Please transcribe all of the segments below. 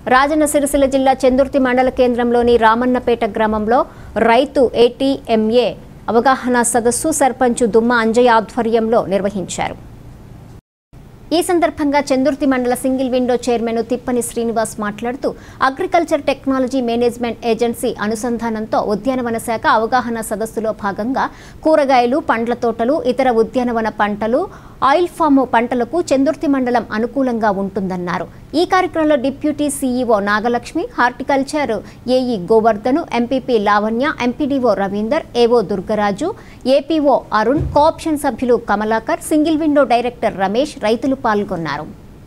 రాజన్న సిరిసిల్ల జిల్లా చందుర్తి మండల కేంద్రంలోని రామన్నపేట గ్రామంలో రైతు ఏటీఎంఏ అవగాహన సదస్సు సర్పంచ్ దుమ్మ అంజయ్ ఆధ్వర్యంలో నిర్వహించారు ఈ సందర్భంగా చందుర్తి మండల single window chairman Tippani Srinivas మాట్లాడుతూ అగ్రికల్చర్ టెక్నాలజీ మేనేజ్మెంట్ ఏజెన్సీ అనుసంధానంతో ఉద్యానవన శాఖ అవగాహన సదస్సులో భాగంగా కూరగాయలు పండ్ల తోటలు ఇతర ఉద్యానవన పంటలు ఆయిల్ ఫామ్ పంటలకు చందుర్తి మండలం అనుకూలంగా ఉంటుందన్నారు ఈ కార్యక్రమంలో deputy CEO Nagalakshmi horticulture AE Govardhan MPP Lavanya MPDO Ravinder AO Durgaraju APO Arun cooption సభ్యులు Kamalakar single window director Ramesh రైతులు పాల్గొన్నారు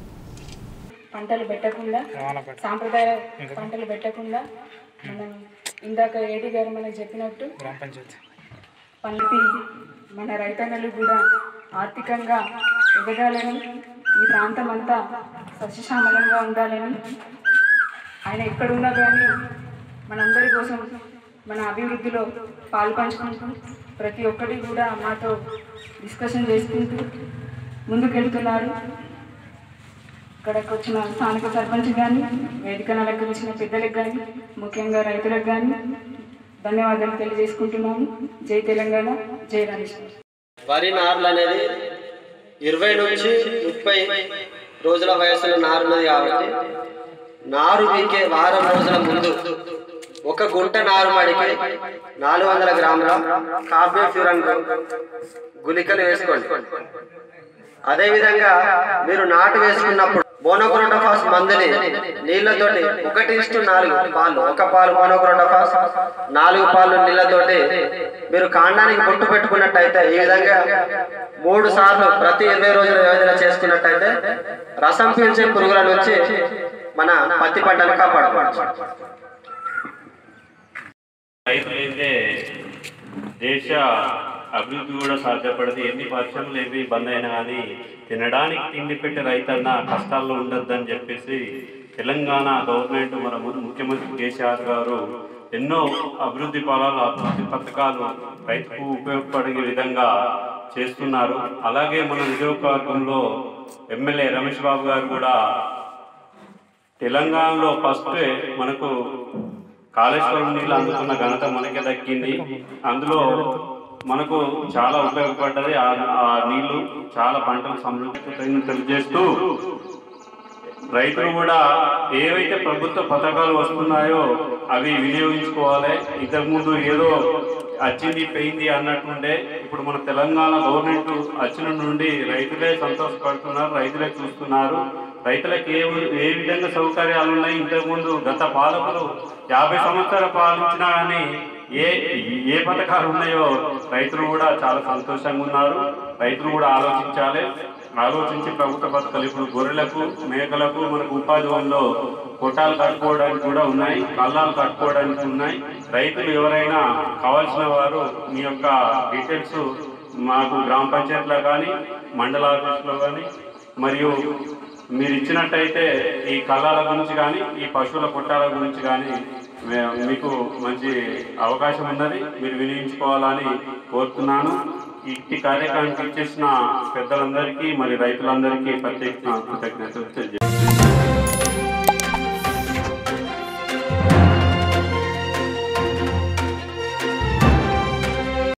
పంటలు పెట్టకుండా సాంప్రదాయ పంటలు పెట్టకుండా మనం ఇందాక ఏడి గారు మనకు చెప్పినట్టు గ్రామ పంచాయతీ పంపి మన రైతన్నలు కూడా ఆర్థికంగా ఎదగాలని ఈ ప్రాంతం అంతా సస్యశ్యామలంగా ఉండాలని ఆయన ఎక్కడున్నా కానీ మనందరి కోసం మన అభివృద్ధిలో పాలు పంచుకుంటూ ప్రతి ఒక్కటి కూడా మాతో డిస్కషన్ చేసుకుంటూ ముందుకెళ్తున్నారు ఇక్కడికి వచ్చిన స్థానిక సర్పంచ్ కానీ వేదికను అలంకరించిన పెద్దలకు కానీ ముఖ్యంగా రైతులకు కానీ ధన్యవాదాలు తెలియజేసుకుంటున్నాము జై తెలంగాణ జై రమేష్ వరి నారులు అనేది ఇరవై నుంచి ముప్పై రోజుల వయసులో నారు ఉన్నది కాబట్టి నారు వీకే వారం రోజుల ముందు ఒక గుంట నారు మడికి నాలుగు వందల గ్రాముల కాఫీ ఫ్యూరన్ గుళికలు వేసుకోండి అదేవిధంగా మీరు నాటు వేసుకున్నప్పుడు మోనోక్రోటోఫాస్ మందుని నీళ్లతోటి ఒకటి ఇష్టు నాలుగు పాలు ఒక పాలు మోనోక్రోటోఫాస్ నాలుగు పాలు నీళ్లతోటి మీరు కాండానికి బొట్టు పెట్టుకున్నట్టయితే ఈ విధంగా మూడు సార్లు ప్రతి ఇరవై రోజుల వ్యవధిలో చేసుకున్నట్టయితే రసం పీల్చే పురుగుల నుంచి మన పత్తి పంటను కాపాడుకోవచ్చు రైతులైతే దేశ అభివృద్ధి కూడా సాధ్యపడదు ఎన్ని పరిశ్రమలు ఏవి బంద్ అయినా కానీ తినడానికి తిండి పెట్టే రైతన్న కష్టాల్లో ఉండొద్దని చెప్పేసి తెలంగాణ గవర్నమెంట్ మన ము- ముఖ్యమంత్రి కేసీఆర్ గారు ఎన్నో అభివృద్ధి ఫలాలు అభివృద్ధి పథకాలు రైతుకు ఉపయోగపడే విధంగా చేస్తున్నారు అలాగే మన నియోజకవర్గంలో ఎమ్మెల్యే రమేష్ బాబు గారు కూడా తెలంగాణలో ఫస్ట్ మనకు కాళేశ్వరం నీళ్ళు అందుకున్న ఘనత మనకే దక్కింది అందులో మనకు చాలా ఉపయోగపడ్డది ఆ ఆ నీళ్లు చాలా పంటలు సమృద్ధి తెలియజేస్తూ రైతులు కూడా ఏవైతే ప్రభుత్వ పథకాలు వస్తున్నాయో అవి వినియోగించుకోవాలి ఇంతకుముందు ఏదో వచ్చింది పోయింది అన్నట్టుండే ఇప్పుడు మన తెలంగాణ గవర్నమెంట్ వచ్చిన నుండి రైతులే సంతోషపడుతున్నారు రైతులే చూస్తున్నారు రైతులకు ఏ ఏ విధంగా సౌకర్యాలు ఉన్నాయి ఇంతకుముందు గత పాలకులు యాభై సంవత్సరాలు పాలించినా కానీ ఏ ఏ పథకాలు ఉన్నాయో రైతులు కూడా చాలా సంతోషంగా ఉన్నారు రైతులు కూడా ఆలోచించాలి ఆలోచించి ప్రభుత్వ పథకాలు ఇప్పుడు గొర్రెలకు మేకలకు మనకు ఉపాధి హామీలో కొట్టాలు కట్టుకోవడానికి కూడా ఉన్నాయి కళ్ళాలు కట్టుకోవడానికి ఉన్నాయి రైతులు ఎవరైనా కావాల్సిన వారు మీ యొక్క డీటెయిల్స్ మాకు గ్రామ పంచాయతీలో కానీ మండల ఆఫీసులో కానీ మరియు మీరు ఇచ్చినట్టయితే ఈ కళ్ళాల గురించి కానీ ఈ పశువుల కొట్టాల గురించి కానీ మే- మీకు మంచి అవకాశం ఉన్నది మీరు వినియోగించుకోవాలని కోరుతున్నాను ఇట్టి కార్యక్రమానికి ఇచ్చేసిన పెద్దలందరికీ మరి రైతులందరికీ ప్రత్యేక కృతజ్ఞతలు తెలియజేస్తున్నాను